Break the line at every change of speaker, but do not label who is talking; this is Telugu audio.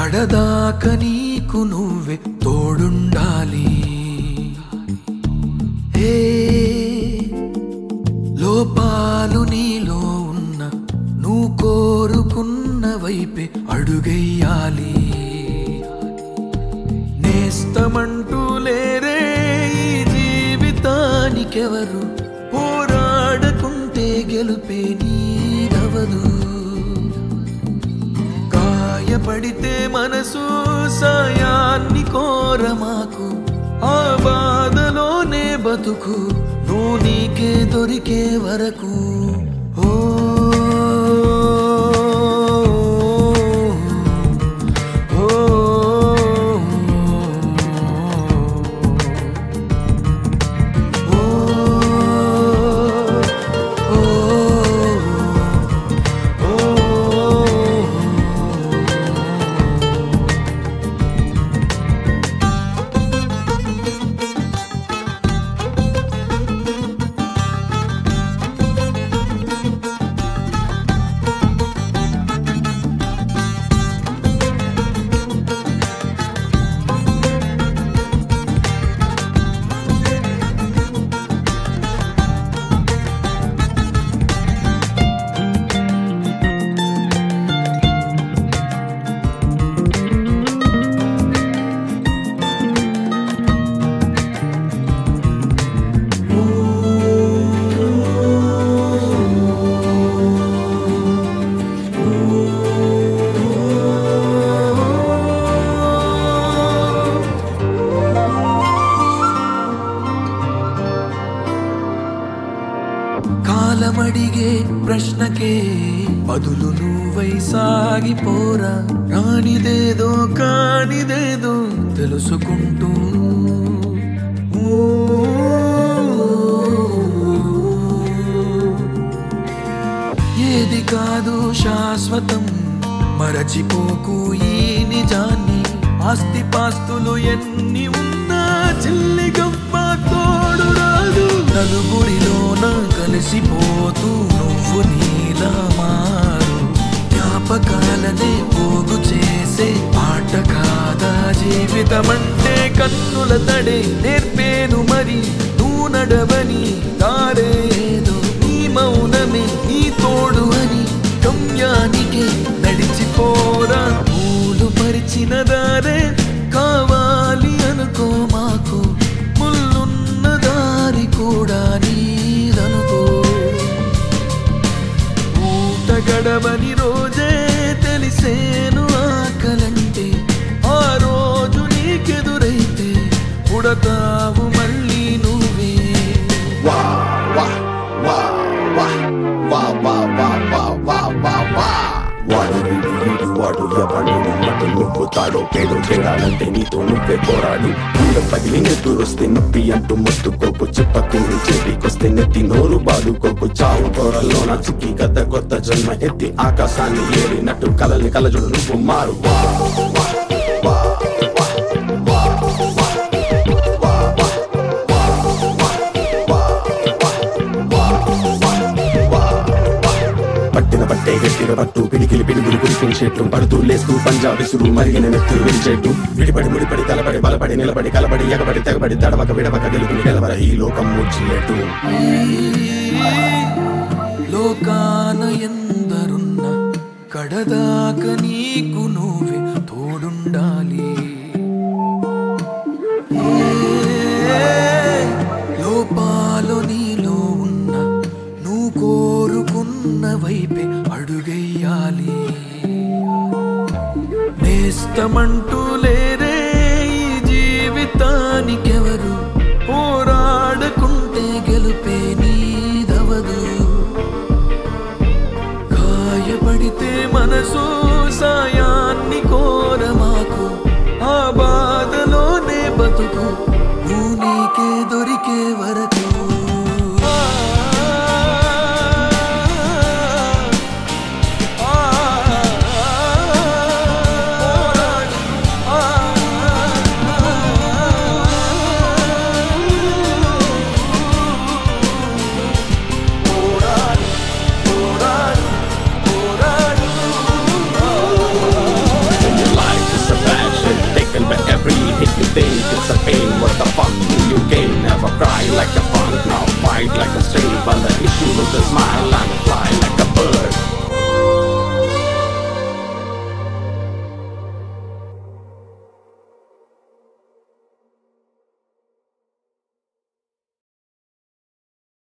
కడదాక నీకు నువ్వే తోడుండాలి ఏ లోపాలు నీలో ఉన్న నువ్వు కోరుకున్న వైపే అడుగెయ్యాలి నేస్తమంటూ లేరే ఈ జీవితానికెవరు పోరాడకుంటే గెలుపే నీదవదు గాయపడితే మనసు సాయాన్ని కోరమాకు ఆ బాధలోనే బతుకు నువ్వు నీకే దొరికే వరకు ఓ ఓ కాలమడిగే ప్రశ్నకే బదులు నువ్వై సాగిపోరా రానిదేదో కానిదేదో తెలుసుకుంటూ ఏది కాదు శాశ్వతం మరచిపోకు ఈ నిజాన్ని ఆస్తి పాస్తులు ఎన్ని ఉన్నా చిల్లి గొప్ప తోడు రాదు నలుగురిలోన కలిసిపోతూ నువ్వు నీలా మారు జ్ఞాపకాలనే పోగు చేసే పాట కాదా జీవితమంటే కన్నుల తడే నేర్పేను మరి నువ్వు నడవని దారేదో నీ మౌనమే నీ తోడు అని గమ్యానికి నడిచిపోరా పూలు పరిచిన దారే కావాలి అనుకో మాకు ముల్లున్న దారి కూడా నీదనుకో ఊట గడవని రోజే తెలిసేను ఆకలంటే ఆ రోజు నీకెదురైతే పుడతావు మళ్ళీ నువ్వే
wah, wah, wah, wah, wah, wah, wah, wah, wah, wah, wah. వాడు వీడు వీడు వాడు ఎవడు నమ్మడు నువ్వు తాడో పేడో తేడాలంటే నీతో నువ్వే పోరాడు గుండె పగిలి నెత్తురొస్తే నొప్పి అంటూ మొత్తుకోకు చెప్పతూరు చేతికొస్తే నెత్తి నోరు బాదుకోకు చావు కూరల్లో నా చిక్కి గద్ద కొత్త జన్మ ఎత్తి ఆకాశాన్ని ఏరినట్టు కలల్ని కలజుడు నువ్వు మారు వా, వా, వా, వా, వా, వా, వా, వా, వా, వా. పట్టిన పట్టే గట్టిన పట్టు పిడికిలి పిడుగులు కురికిన చెట్లు పడుతూ లేస్తూ పంజా విసురు మరిగిన నెత్తులు విరిచేట్టు విడిపడి ముడిపడి తలపడి బలపడి నిలబడి కలబడి ఎగబడి తెగబడి తడవక విడవక గెలుపుని గెలవర ఈ లోకం ముచ్చినట్టు
లోకాన ఎందరున్న కడదాక నీకు నువ్వే తోడుండాలి ఏ లోపాలు నీలో ఉన్న నువ్వు కోరుకున్న వైపే అడుగెయ్యాలి నేస్తమంటూ లేరే ఈ జీవితానికెవరు పోరాడకుంటే గెలుపే నీదవదు గాయపడితే మనసు సాయాన్ని కోరమాకు ఆ బాధలోనే బతుకు నువ్వు నీకే దొరికే వరకు